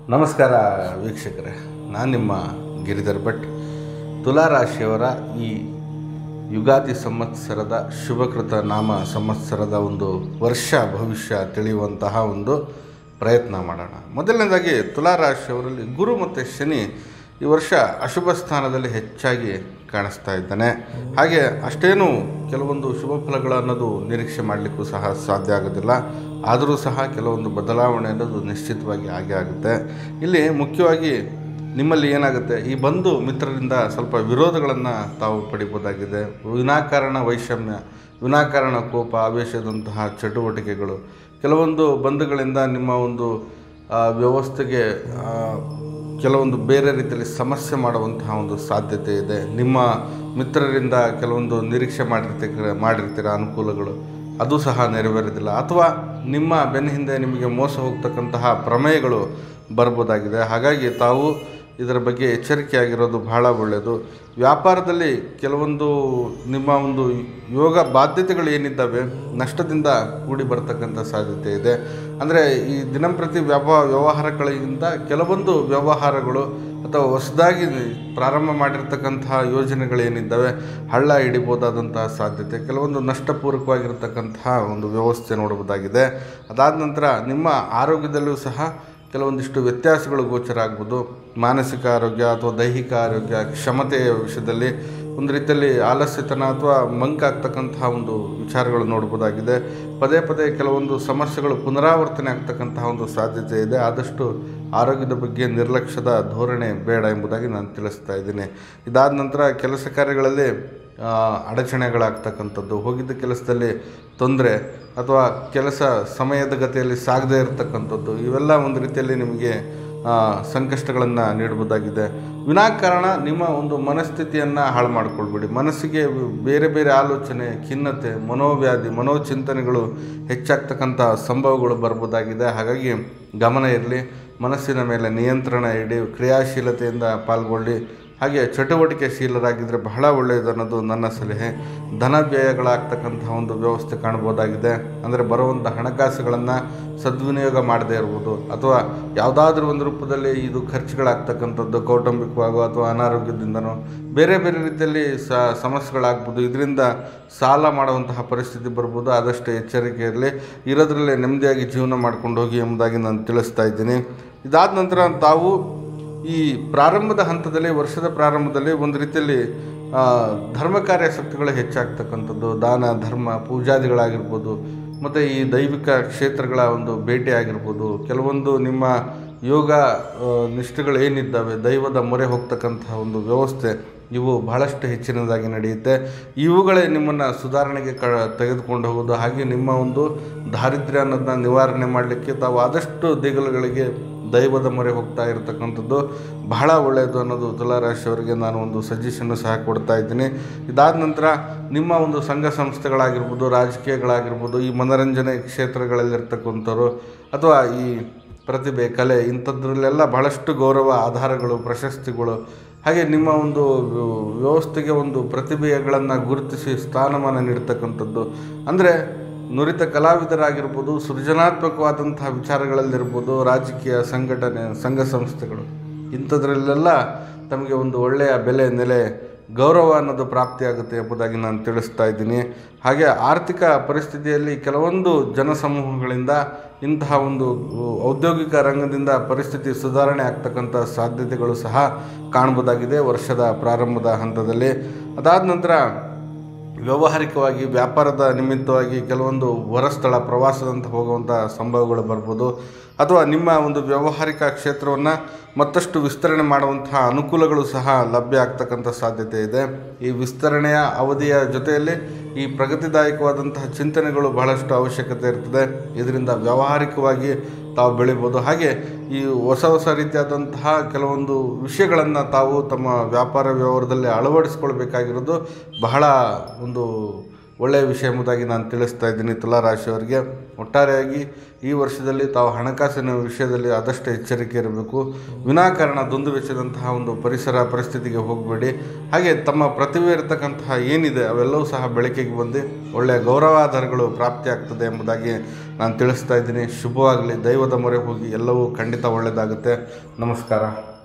ನಮಸ್ಕಾರ ವೀಕ್ಷಕರೇ ನಾನು ನಿಮ್ಮ ಗಿರಿಧರ್ ಭಟ್ ತುಲಾರಾಶಿಯವರ ಈ ಯುಗಾದಿ ಸಂವತ್ಸರದ ಶುಭಕೃತ ನಾಮ ಸಂವತ್ಸರದ ಒಂದು ವರ್ಷ ಭವಿಷ್ಯ ತಿಳಿಯುವಂತಹ ಒಂದು ಪ್ರಯತ್ನ ಮಾಡೋಣ ಮೊದಲನೇದಾಗಿ ತುಲಾರಾಶಿಯವರಲ್ಲಿ ಗುರು ಮತ್ತು ಶನಿ ಈ ವರ್ಷ ಅಶುಭ ಸ್ಥಾನದಲ್ಲಿ ಹೆಚ್ಚಾಗಿ ಕಾಣಿಸ್ತಾ ಇದ್ದಾನೆ ಹಾಗೆ ಅಷ್ಟೇನು ಕೆಲವೊಂದು ಶುಭ ಫಲಗಳು ಅನ್ನೋದು ನಿರೀಕ್ಷೆ ಮಾಡಲಿಕ್ಕೂ ಸಹ ಸಾಧ್ಯ ಆಗೋದಿಲ್ಲ ಆದರೂ ಸಹ ಕೆಲವೊಂದು ಬದಲಾವಣೆ ಅನ್ನೋದು ನಿಶ್ಚಿತವಾಗಿ ಆಗೇ ಆಗುತ್ತೆ ಇಲ್ಲಿ ಮುಖ್ಯವಾಗಿ ನಿಮ್ಮಲ್ಲಿ ಏನಾಗುತ್ತೆ ಈ ಬಂಧು ಮಿತ್ರರಿಂದ ಸ್ವಲ್ಪ ವಿರೋಧಗಳನ್ನು ತಾವು ಪಡಿಬೋದಾಗಿದೆ ವಿನಾಕಾರಣ ವೈಷಮ್ಯ ವಿನಾಕಾರಣ ಕೋಪ ಆವೇಶದಂತಹ ಚಟುವಟಿಕೆಗಳು ಕೆಲವೊಂದು ಬಂಧುಗಳಿಂದ ನಿಮ್ಮ ಒಂದು ಆ, ವ್ಯವಸ್ಥೆಗೆ ಆ, ಕೆಲವೊಂದು ಬೇರೆ ರೀತಿಯಲ್ಲಿ ಸಮಸ್ಯೆ ಮಾಡುವಂತಹ ಒಂದು ಸಾಧ್ಯತೆ ಇದೆ ನಿಮ್ಮ ಮಿತ್ರರಿಂದ ಕೆಲವೊಂದು ನಿರೀಕ್ಷೆ ಮಾಡಿರ್ತೀರ ಮಾಡಿರ್ತೀರ ಅನುಕೂಲಗಳು ಅದು ಸಹ ನೆರವೇರೋದಿಲ್ಲ ಅಥವಾ ನಿಮ್ಮ ಬೆನ್ನ ಹಿಂದೆ ನಿಮಗೆ ಮೋಸ ಹೋಗ್ತಕ್ಕಂತಹ ಪ್ರಮೇಯಗಳು ಬರ್ಬೋದಾಗಿದೆ ಹಾಗಾಗಿ ತಾವು ಇದರ ಬಗ್ಗೆ ಎಚ್ಚರಿಕೆಯಾಗಿರೋದು ಬಹಳ ಒಳ್ಳೆಯದು ವ್ಯಾಪಾರದಲ್ಲಿ ಕೆಲವೊಂದು ನಿಮ್ಮ ಒಂದು ಯೋಗ ಬಾಧ್ಯತೆಗಳು ಏನಿದ್ದಾವೆ ನಷ್ಟದಿಂದ ಕೂಡಿ ಬರ್ತಕ್ಕಂಥ ಸಾಧ್ಯತೆ ಇದೆ ಅಂದರೆ ಈ ದಿನಂಪ್ರತಿ ವ್ಯಾಪ ವ್ಯವಹಾರಗಳಿಂದ ಕೆಲವೊಂದು ವ್ಯವಹಾರಗಳು ಅಥವಾ ಹೊಸದಾಗಿ ಪ್ರಾರಂಭ ಮಾಡಿರ್ತಕ್ಕಂತಹ ಯೋಜನೆಗಳೇನಿದ್ದಾವೆ ಹಳ್ಳ ಹಿಡಿಬೋದಾದಂತಹ ಸಾಧ್ಯತೆ ಕೆಲವೊಂದು ನಷ್ಟಪೂರ್ವಕವಾಗಿರ್ತಕ್ಕಂತಹ ಒಂದು ವ್ಯವಸ್ಥೆ ನೋಡಬಹುದಾಗಿದೆ ಅದಾದ ನಂತರ ನಿಮ್ಮ ಆರೋಗ್ಯದಲ್ಲೂ ಸಹ ಕೆಲವೊಂದಿಷ್ಟು ವ್ಯತ್ಯಾಸಗಳು ಗೋಚರ ಆಗ್ಬೋದು ಮಾನಸಿಕ ಆರೋಗ್ಯ ಅಥವಾ ದೈಹಿಕ ಆರೋಗ್ಯ ಕ್ಷಮತೆಯ ವಿಷಯದಲ್ಲಿ ಒಂದು ರೀತಿಯಲ್ಲಿ ಆಲಸ್ಯತನ ಅಥವಾ ಮಂಕಾಗ್ತಕ್ಕಂತಹ ಒಂದು ವಿಚಾರಗಳು ನೋಡ್ಬೋದಾಗಿದೆ ಪದೇ ಪದೇ ಕೆಲವೊಂದು ಸಮಸ್ಯೆಗಳು ಪುನರಾವರ್ತನೆ ಆಗ್ತಕ್ಕಂತಹ ಒಂದು ಸಾಧ್ಯತೆ ಇದೆ ಆದಷ್ಟು ಆರೋಗ್ಯದ ಬಗ್ಗೆ ನಿರ್ಲಕ್ಷ್ಯದ ಧೋರಣೆ ಬೇಡ ಎಂಬುದಾಗಿ ನಾನು ತಿಳಿಸ್ತಾ ಇದ್ದೀನಿ ಇದಾದ ನಂತರ ಕೆಲಸ ಕಾರ್ಯಗಳಲ್ಲಿ ಆ, ಅಡಚಣೆಗಳಾಗ್ತಕ್ಕಂಥದ್ದು ಹೋಗಿದ್ದ ಕೆಲಸದಲ್ಲಿ ತೊಂದರೆ ಅಥವಾ ಕೆಲಸ ಸಮಯದ ಗತಿಯಲ್ಲಿ ಸಾಗದೇ ಇರತಕ್ಕಂಥದ್ದು ಇವೆಲ್ಲ ಒಂದು ರೀತಿಯಲ್ಲಿ ನಿಮಗೆ ಆ, ಸಂಕಷ್ಟಗಳನ್ನು ನೀಡಬಹುದಾಗಿದೆ ವಿನಾಕಾರಣ ನಿಮ್ಮ ಒಂದು ಮನಸ್ಥಿತಿಯನ್ನು ಹಾಳು ಮಾಡಿಕೊಳ್ಬೇಡಿ ಮನಸ್ಸಿಗೆ ಬೇರೆ ಬೇರೆ ಆಲೋಚನೆ ಖಿನ್ನತೆ ಮನೋವ್ಯಾಧಿ ಮನೋಚಿಂತನೆಗಳು ಹೆಚ್ಚಾಗ್ತಕ್ಕಂಥ ಸಂಭವಗಳು ಬರ್ಬೋದಾಗಿದೆ ಹಾಗಾಗಿ ಗಮನ ಇರಲಿ ಮನಸ್ಸಿನ ಮೇಲೆ ನಿಯಂತ್ರಣ ಇಡಿ ಕ್ರಿಯಾಶೀಲತೆಯಿಂದ ಪಾಲ್ಗೊಳ್ಳಿ ಹಾಗೆ ಚಟುವಟಿಕೆ ಶೀಲರಾಗಿದ್ದರೆ ಬಹಳ ಒಳ್ಳೆಯದು ಅನ್ನೋದು ನನ್ನ ಸಲಹೆ ಧನ ವ್ಯಯಗಳಾಗ್ತಕ್ಕಂತಹ ಒಂದು ವ್ಯವಸ್ಥೆ ಕಾಣ್ಬೋದಾಗಿದೆ ಅಂದರೆ ಬರುವಂಥ ಹಣಕಾಸುಗಳನ್ನು ಸದ್ವಿನಿಯೋಗ ಮಾಡದೇ ಇರ್ಬೋದು ಅಥವಾ ಯಾವುದಾದ್ರೂ ಒಂದು ರೂಪದಲ್ಲಿ ಇದು ಖರ್ಚುಗಳಾಗ್ತಕ್ಕಂಥದ್ದು ಕೌಟುಂಬಿಕವಾಗೋ ಅಥವಾ ಅನಾರೋಗ್ಯದಿಂದನೋ ಬೇರೆ ಬೇರೆ ರೀತಿಯಲ್ಲಿ ಸ ಸಮಸ್ಯೆಗಳಾಗ್ಬೋದು ಇದರಿಂದ ಸಾಲ ಮಾಡುವಂತಹ ಪರಿಸ್ಥಿತಿ ಬರ್ಬೋದು ಆದಷ್ಟು ಎಚ್ಚರಿಕೆ ಇರಲಿ ಇರೋದ್ರಲ್ಲೇ ನೆಮ್ಮದಿಯಾಗಿ ಜೀವನ ಮಾಡ್ಕೊಂಡು ಹೋಗಿ ಎಂಬುದಾಗಿ ನಾನು ತಿಳಿಸ್ತಾ ಇದ್ದೀನಿ ಇದಾದ ನಂತರ ತಾವು ಈ ಪ್ರಾರಂಭದ ಹಂತದಲ್ಲಿ ವರ್ಷದ ಪ್ರಾರಂಭದಲ್ಲಿ ಒಂದು ರೀತಿಯಲ್ಲಿ ಆ, ಧರ್ಮ ಕಾರ್ಯಾಸಕ್ತಿಗಳು ಹೆಚ್ಚಾಗ್ತಕ್ಕಂಥದ್ದು ದಾನ ಧರ್ಮ ಪೂಜಾದಿಗಳಾಗಿರ್ಬೋದು ಮತ್ತು ಈ ದೈವಿಕ ಕ್ಷೇತ್ರಗಳ ಒಂದು ಭೇಟಿ ಆಗಿರ್ಬೋದು ಕೆಲವೊಂದು ನಿಮ್ಮ ಯೋಗ ಆ, ನಿಷ್ಠೆಗಳು ಏನಿದ್ದಾವೆ ದೈವದ ಮೊರೆ ಹೋಗ್ತಕ್ಕಂತಹ ಒಂದು ವ್ಯವಸ್ಥೆ ಇವು ಬಹಳಷ್ಟು ಹೆಚ್ಚಿನದಾಗಿ ನಡೆಯುತ್ತೆ ಇವುಗಳೇ ನಿಮ್ಮನ್ನು ಸುಧಾರಣೆಗೆ ಕ ತೆಗೆದುಕೊಂಡು ಹೋಗೋದು ಹಾಗೆ ನಿಮ್ಮ ಒಂದು ದಾರಿದ್ರ್ಯ ಅನ್ನೋದನ್ನ ನಿವಾರಣೆ ಮಾಡಲಿಕ್ಕೆ ತಾವು ಆದಷ್ಟು ದಿಗಲುಗಳಿಗೆ ದೈವದ ಮೊರೆ ಹೋಗ್ತಾ ಇರತಕ್ಕಂಥದ್ದು ಬಹಳ ಒಳ್ಳೆಯದು ಅನ್ನೋದು ತುಲಾರಾಶಿಯವರಿಗೆ ನಾನು ಒಂದು ಸಜೆಷನ್ನು ಸಹ ಕೊಡ್ತಾ ಇದ್ದೀನಿ ಇದಾದ ನಂತರ ನಿಮ್ಮ ಒಂದು ಸಂಘ ಸಂಸ್ಥೆಗಳಾಗಿರ್ಬೋದು ರಾಜಕೀಯಗಳಾಗಿರ್ಬೋದು ಈ ಮನೋರಂಜನೆ ಕ್ಷೇತ್ರಗಳಲ್ಲಿರ್ತಕ್ಕಂಥವ್ರು ಅಥವಾ ಈ ಪ್ರತಿಭೆ ಕಲೆ ಇಂಥದ್ರಲ್ಲೆಲ್ಲ ಬಹಳಷ್ಟು ಗೌರವ ಆಧಾರಗಳು ಪ್ರಶಸ್ತಿಗಳು ಹಾಗೆ ನಿಮ್ಮ ಒಂದು ವ್ಯವಸ್ಥೆಗೆ ಒಂದು ಪ್ರತಿಭೆಗಳನ್ನು ಗುರುತಿಸಿ ಸ್ಥಾನಮಾನ ನೀಡ್ತಕ್ಕಂಥದ್ದು ಅಂದರೆ ನುರಿತ ಕಲಾವಿದರಾಗಿರ್ಬೋದು ಸೃಜನಾತ್ಮಕವಾದಂತಹ ವಿಚಾರಗಳಲ್ಲಿರ್ಬೋದು ರಾಜಕೀಯ ಸಂಘಟನೆ ಸಂಘ ಸಂಸ್ಥೆಗಳು ಇಂಥದ್ರಲ್ಲೆಲ್ಲ ತಮಗೆ ಒಂದು ಒಳ್ಳೆಯ ಬೆಲೆ ನೆಲೆ ಗೌರವ ಅನ್ನೋದು ಪ್ರಾಪ್ತಿಯಾಗುತ್ತೆ ಎಂಬುದಾಗಿ ನಾನು ತಿಳಿಸ್ತಾ ಇದ್ದೀನಿ ಹಾಗೆ ಆರ್ಥಿಕ ಪರಿಸ್ಥಿತಿಯಲ್ಲಿ ಕೆಲವೊಂದು ಜನಸಮೂಹಗಳಿಂದ ಇಂತಹ ಒಂದು ಔದ್ಯೋಗಿಕ ರಂಗದಿಂದ ಪರಿಸ್ಥಿತಿ ಸುಧಾರಣೆ ಆಗ್ತಕ್ಕಂಥ ಸಾಧ್ಯತೆಗಳು ಸಹ ಕಾಣ್ಬೋದಾಗಿದೆ ವರ್ಷದ ಪ್ರಾರಂಭದ ಹಂತದಲ್ಲಿ ಅದಾದ ನಂತರ ವ್ಯಾವಹಾರಿಕವಾಗಿ ವ್ಯಾಪಾರದ ನಿಮಿತ್ತವಾಗಿ ಕೆಲವೊಂದು ಹೊರಸ್ಥಳ ಪ್ರವಾಸದಂತ ಹೋಗುವಂಥ ಸಂಭವಗಳು ಬರ್ಬೋದು ಅಥವಾ ನಿಮ್ಮ ಒಂದು ವ್ಯಾವಹಾರಿಕ ಕ್ಷೇತ್ರವನ್ನು ಮತ್ತಷ್ಟು ವಿಸ್ತರಣೆ ಮಾಡುವಂತಹ ಅನುಕೂಲಗಳು ಸಹ ಲಭ್ಯ ಆಗ್ತಕ್ಕಂಥ ಸಾಧ್ಯತೆ ಇದೆ ಈ ವಿಸ್ತರಣೆಯ ಅವಧಿಯ ಜೊತೆಯಲ್ಲಿ ಈ ಪ್ರಗತಿದಾಯಕವಾದಂತಹ ಚಿಂತನೆಗಳು ಬಹಳಷ್ಟು ಅವಶ್ಯಕತೆ ಇರ್ತದೆ ಇದರಿಂದ ವ್ಯಾವಹಾರಿಕವಾಗಿ ತಾವು ಬೆಳಿಬೋದು ಹಾಗೆ ಈ ಹೊಸ ಹೊಸ ರೀತಿಯಾದಂತಹ ಕೆಲವೊಂದು ವಿಷಯಗಳನ್ನು ತಾವು ತಮ್ಮ ವ್ಯಾಪಾರ ವ್ಯವಹಾರದಲ್ಲಿ ಅಳವಡಿಸ್ಕೊಳ್ಬೇಕಾಗಿರೋದು ಬಹಳ ಒಂದು ಒಳ್ಳೆಯ ವಿಷಯ ಎಂಬುದಾಗಿ ನಾನು ತಿಳಿಸ್ತಾ ಇದ್ದೀನಿ ತುಲಾರಾಶಿಯವರಿಗೆ ಒಟ್ಟಾರೆಯಾಗಿ ಈ ವರ್ಷದಲ್ಲಿ ತಾವು ಹಣಕಾಸಿನ ವಿಷಯದಲ್ಲಿ ಆದಷ್ಟು ಎಚ್ಚರಿಕೆ ಇರಬೇಕು ವಿನಾಕಾರಣ ದುಂದು ವೆಚ್ಚದಂತಹ ಒಂದು ಪರಿಸರ ಪರಿಸ್ಥಿತಿಗೆ ಹೋಗಬೇಡಿ ಹಾಗೆ ತಮ್ಮ ಪ್ರತಿಭೆ ಇರತಕ್ಕಂತಹ ಏನಿದೆ ಅವೆಲ್ಲವೂ ಸಹ ಬೆಳಕಿಗೆ ಬಂದು ಒಳ್ಳೆಯ ಗೌರವಾಧಾರಗಳು ಪ್ರಾಪ್ತಿ ಆಗ್ತದೆ ಎಂಬುದಾಗಿ ನಾನು ತಿಳಿಸ್ತಾ ಇದ್ದೀನಿ ಶುಭವಾಗಲಿ ದೈವದ ಮೊರೆ ಹೋಗಿ ಎಲ್ಲವೂ ಖಂಡಿತ ಒಳ್ಳೆಯದಾಗುತ್ತೆ ನಮಸ್ಕಾರ